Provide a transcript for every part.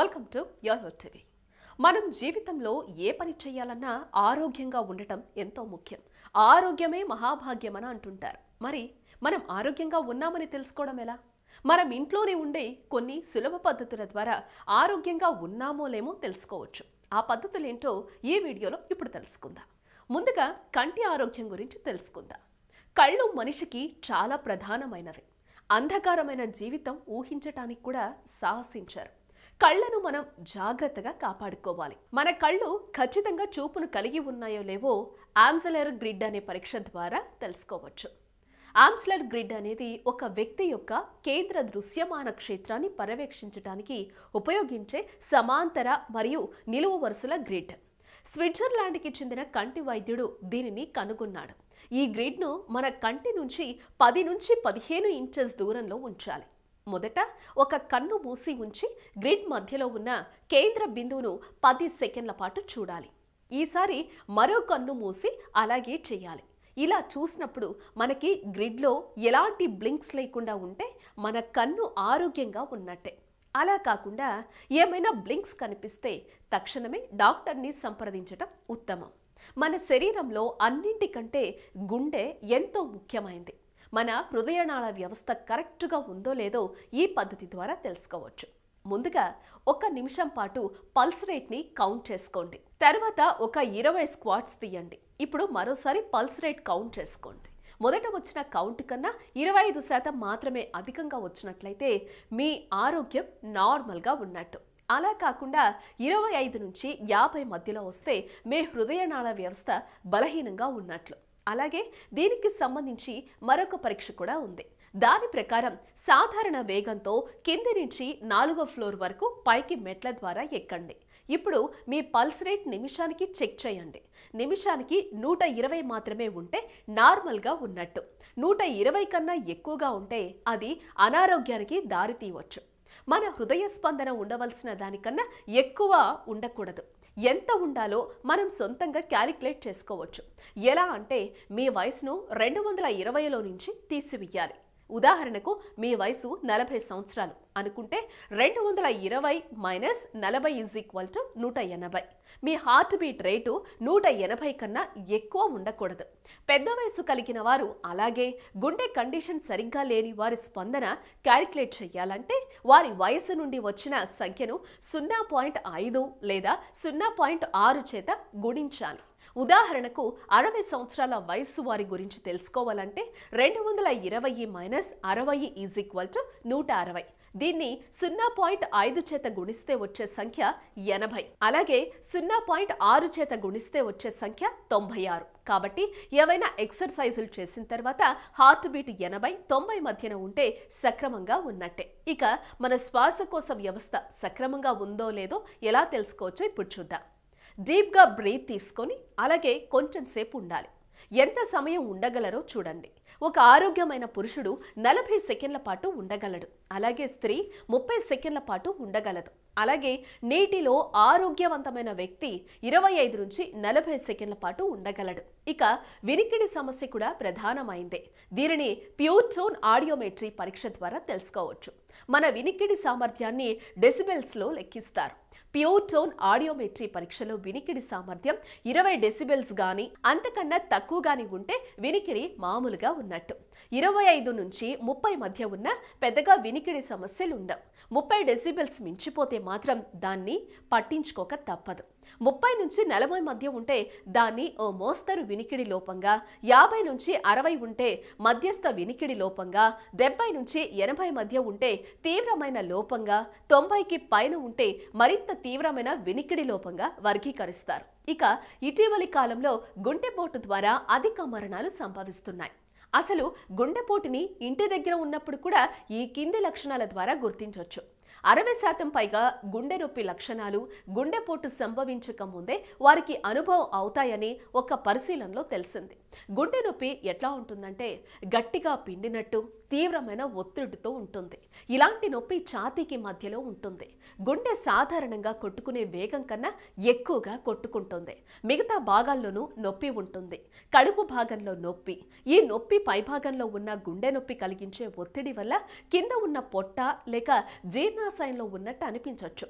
welcome to yo-yo TV మనం జీవితంలో ఏ పని చేయాలన్నా ఆరోగ్యంగా ఉండటం ఎంతో ముఖ్యం ఆరోగ్యమే మహాభాగ్యమని అంటుంటారు మరి మనం ఆరోగ్యంగా ఉన్నామని తెలుసుకోవడం ఎలా మనం ఇంట్లోనే ఉండే కొన్ని సులభ పద్ధతుల ద్వారా ఆరోగ్యంగా ఉన్నామో లేమో తెలుసుకోవచ్చు ఆ పద్ధతులేంటో ఈ వీడియోలో ఇప్పుడు తెలుసుకుందాం ముందుగా కంటి ఆరోగ్యం గురించి తెలుసుకుందాం కళ్ళు మనిషికి చాలా ప్రధానమైనవి అంధకారమైన జీవితం ఊహించటానికి కూడా సాహసించారు కళ్ళను మనం జాగ్రత్తగా కాపాడుకోవాలి మన కళ్ళు ఖచ్చితంగా చూపును కలిగి ఉన్నాయో లేవో ఆమ్సలర్ గ్రిడ్ అనే పరీక్ష ద్వారా తెలుసుకోవచ్చు ఆమ్స్లర్ గ్రిడ్ అనేది ఒక వ్యక్తి యొక్క కేంద్ర దృశ్యమాన క్షేత్రాన్ని పర్యవేక్షించడానికి ఉపయోగించే సమాంతర మరియు నిలువు వరుసల గ్రిడ్ స్విట్జర్లాండ్కి చెందిన కంటి వైద్యుడు దీనిని కనుగొన్నాడు ఈ గ్రిడ్ను మన కంటి నుంచి పది నుంచి పదిహేను ఇంచెస్ దూరంలో ఉంచాలి మొదట ఒక కన్ను మూసి ఉంచి గ్రిడ్ మధ్యలో ఉన్న కేంద్ర బిందువును పది సెకండ్ల పాటు చూడాలి ఈసారి మరో కన్ను మూసి అలాగే చేయాలి ఇలా చూసినప్పుడు మనకి గ్రిడ్లో ఎలాంటి బ్లింక్స్ లేకుండా ఉంటే మన కన్ను ఆరోగ్యంగా ఉన్నట్టే అలా కాకుండా ఏమైనా బ్లింక్స్ కనిపిస్తే తక్షణమే డాక్టర్ని సంప్రదించటం ఉత్తమం మన శరీరంలో అన్నింటికంటే గుండె ఎంతో ముఖ్యమైంది మన హృదయనాళ వ్యవస్థ కరెక్ట్గా ఉందో లేదో ఈ పద్ధతి ద్వారా తెలుసుకోవచ్చు ముందుగా ఒక నిమిషం పాటు పల్స్ రేట్ని కౌంట్ చేసుకోండి తర్వాత ఒక ఇరవై స్క్వాట్స్ తీయండి ఇప్పుడు మరోసారి పల్స్ రేట్ కౌంట్ చేసుకోండి మొదట వచ్చిన కౌంట్ కన్నా ఇరవై ఐదు శాతం మాత్రమే అధికంగా వచ్చినట్లయితే మీ ఆరోగ్యం నార్మల్గా ఉన్నట్టు అలా కాకుండా ఇరవై ఐదు నుంచి యాభై మధ్యలో వస్తే మీ హృదయనాళ వ్యవస్థ బలహీనంగా ఉన్నట్లు అలాగే దీనికి సంబంధించి మరొక పరీక్ష కూడా ఉంది దాని ప్రకారం సాధారణ వేగంతో కింది నుంచి నాలుగో ఫ్లోర్ వరకు పైకి మెట్ల ద్వారా ఎక్కండి ఇప్పుడు మీ పల్స్ రేట్ నిమిషానికి చెక్ చేయండి నిమిషానికి నూట ఇరవై మాత్రమే ఉంటే నార్మల్గా ఉన్నట్టు నూట ఇరవై కన్నా ఎక్కువగా ఉంటే అది అనారోగ్యానికి దారి తీయవచ్చు మన హృదయ స్పందన ఉండవలసిన దానికన్నా ఎక్కువ ఉండకూడదు ఎంత ఉండాలో మనం సొంతంగా క్యాలిక్యులేట్ చేసుకోవచ్చు ఎలా అంటే మీ వయసును రెండు వందల ఇరవైలో నుంచి తీసివేయాలి ఉదాహరణకు మీ వయసు నలభై సంవత్సరాలు అనుకుంటే రెండు వందల ఇరవై మైనస్ నలభై ఈజ్ ఈక్వల్ టు నూట ఎనభై మీ హార్ట్ బీట్ రేటు నూట ఎనభై కన్నా ఎక్కువ ఉండకూడదు పెద్ద వయసు కలిగిన వారు అలాగే గుండె కండిషన్ సరిగ్గా లేని వారి స్పందన క్యాలిక్యులేట్ చేయాలంటే వారి వయసు నుండి వచ్చిన సంఖ్యను సున్నా పాయింట్ ఐదు లేదా సున్నా పాయింట్ ఆరు చేత గుణించాలి ఉదాహరణకు అరవై సంవత్సరాల వయస్సు వారి గురించి తెలుసుకోవాలంటే రెండు వందల ఇరవై మైనస్ అరవై ఈజ్ ఈక్వల్ టు నూట అరవై దీన్ని సున్నా పాయింట్ ఐదు చేత గుణిస్తే వచ్చే సంఖ్య ఎనభై అలాగే సున్నా పాయింట్ ఆరు చేత గుణిస్తే వచ్చే సంఖ్య తొంభై ఆరు కాబట్టి ఏవైనా ఎక్సర్సైజులు చేసిన తర్వాత హార్ట్ బీట్ ఎనభై తొంభై మధ్యన ఉంటే సక్రమంగా ఉన్నట్టే ఇక మన శ్వాసకోశ వ్యవస్థ సక్రమంగా ఉందో లేదో ఎలా తెలుసుకోవచ్చో ఇప్పుడు చూద్దాం డీప్గా బ్రీత్ తీసుకొని అలాగే కొంచెం సేపు ఉండాలి ఎంత సమయం ఉండగలరో చూడండి ఒక ఆరోగ్యమైన పురుషుడు నలభై సెకండ్ల పాటు ఉండగలడు అలాగే స్త్రీ ముప్పై సెకండ్ల పాటు ఉండగలదు అలాగే నీటిలో ఆరోగ్యవంతమైన వ్యక్తి ఇరవై ఐదు నుంచి నలభై సెకండ్ల పాటు ఉండగలడు ఇక వినికిడి సమస్య కూడా ప్రధానమైందే దీనిని ప్యూర్ టోన్ ఆడియోమెట్రీ పరీక్ష ద్వారా తెలుసుకోవచ్చు మన వినికిడి సామర్థ్యాన్ని డెసిబెల్స్లో లెక్కిస్తారు ప్యూర్ టోన్ ఆడియోమెట్రీ పరీక్షలో వినికిడి సామర్థ్యం ఇరవై డెసిబెల్స్ గాని అంతకన్నా తక్కువ గాని ఉంటే వినికిడి మామూలుగా ఉన్నట్టు ఇరవై ఐదు నుంచి ముప్పై మధ్య ఉన్న పెద్దగా వినికిడి సమస్యలు ఉండవు ముప్పై డెసిబెల్స్ మించిపోతే మాత్రం దాన్ని పట్టించుకోక తప్పదు ముప్పై నుంచి నలభై మధ్య ఉంటే దాన్ని ఓ మోస్తరు వినికిడి లోపంగా యాభై నుంచి అరవై ఉంటే మధ్యస్థ వినికిడి లోపంగా డెబ్బై నుంచి ఎనభై మధ్య ఉంటే తీవ్రమైన లోపంగా తొంభైకి పైన ఉంటే మరింత తీవ్రమైన వినికిడి లోపంగా వర్గీకరిస్తారు ఇక ఇటీవలి కాలంలో గుండెపోటు ద్వారా అధిక మరణాలు సంభవిస్తున్నాయి అసలు గుండెపోటుని ఇంటి దగ్గర ఉన్నప్పుడు కూడా ఈ కింది లక్షణాల ద్వారా గుర్తించవచ్చు అరవై శాతం పైగా గుండె నొప్పి లక్షణాలు గుండెపోటు సంభవించక ముందే వారికి అనుభవం అవుతాయని ఒక పరిశీలనలో తెలిసింది గుండె నొప్పి ఎట్లా ఉంటుందంటే గట్టిగా పిండినట్టు తీవ్రమైన ఒత్తిడితో ఉంటుంది ఇలాంటి నొప్పి ఛాతీకి మధ్యలో ఉంటుంది గుండె సాధారణంగా కొట్టుకునే వేగం కన్నా ఎక్కువగా కొట్టుకుంటుంది మిగతా భాగాల్లోనూ నొప్పి ఉంటుంది కడుపు భాగంలో నొప్పి ఈ నొప్పి పైభాగంలో ఉన్న గుండె నొప్పి కలిగించే ఒత్తిడి వల్ల కింద ఉన్న పొట్ట లేక జీర్ణాశయంలో ఉన్నట్టు అనిపించవచ్చు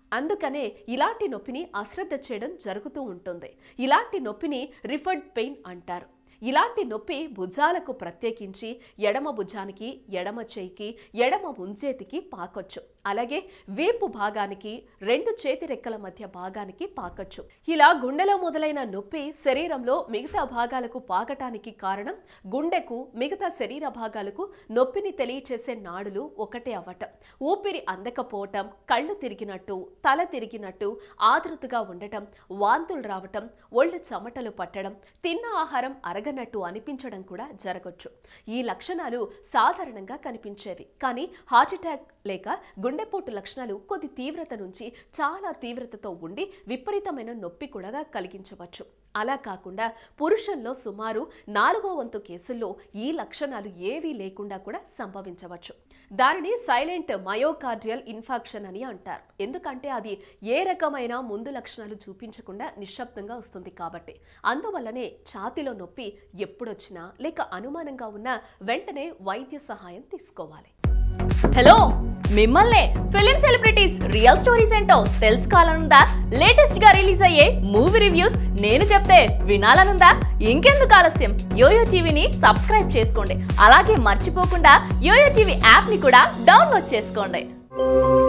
అందుకనే ఇలాంటి నొప్పిని అశ్రద్ధ చేయడం జరుగుతూ ఉంటుంది ఇలాంటి నొప్పిని రిఫర్డ్ పెయిన్ అంటారు ఇలాంటి నొప్పి భుజాలకు ప్రత్యేకించి ఎడమ భుజానికి ఎడమ చేయికి ఎడమ ముంజేతికి పాకొచ్చు అలాగే వీపు భాగానికి రెండు చేతి రెక్కల మధ్య భాగానికి పాకొచ్చు ఇలా గుండెలో మొదలైన నొప్పి శరీరంలో మిగతా భాగాలకు పాకటానికి కారణం గుండెకు మిగతా శరీర భాగాలకు నొప్పిని తెలియచేసే నాడులు ఒకటే అవ్వటం ఊపిరి అందకపోవటం కళ్ళు తిరిగినట్టు తల తిరిగినట్టు ఆతృతగా ఉండటం వాంతులు రావటం ఒళ్ళు చెమటలు పట్టడం తిన్న ఆహారం అరగనట్టు అనిపించడం కూడా జరగచ్చు ఈ లక్షణాలు సాధారణంగా కనిపించేవి కానీ హార్ట్అటాక్ లేక గుండెపోటు లక్షణాలు కొద్ది తీవ్రత నుంచి చాలా తీవ్రతతో ఉండి విపరీతమైన నొప్పి కూడా కలిగించవచ్చు అలా కాకుండా పురుషుల్లో సుమారు నాలుగో వంతు కేసుల్లో ఈ లక్షణాలు ఏవీ లేకుండా కూడా సంభవించవచ్చు దానిని సైలెంట్ మయోకార్డియల్ ఇన్ఫాక్షన్ అని అంటారు ఎందుకంటే అది ఏ రకమైన ముందు లక్షణాలు చూపించకుండా నిశ్శబ్దంగా వస్తుంది కాబట్టి అందువల్లనే ఛాతిలో నొప్పి ఎప్పుడొచ్చినా లేక అనుమానంగా ఉన్నా వెంటనే వైద్య సహాయం తీసుకోవాలి హలో మిమ్మల్నే ఫిలిం సెలబ్రిటీస్ రియల్ స్టోరీస్ ఏంటో తెలుసుకోవాలనుందా లేటెస్ట్ గా రిలీజ్ అయ్యే మూవీ రివ్యూస్ నేను చెప్తే వినాలనుందా ఇంకెందుకు ఆలస్యం యోయో టీవీని సబ్స్క్రైబ్ చేసుకోండి అలాగే మర్చిపోకుండా యోయో టీవీ యాప్ ని కూడా డౌన్లోడ్ చేసుకోండి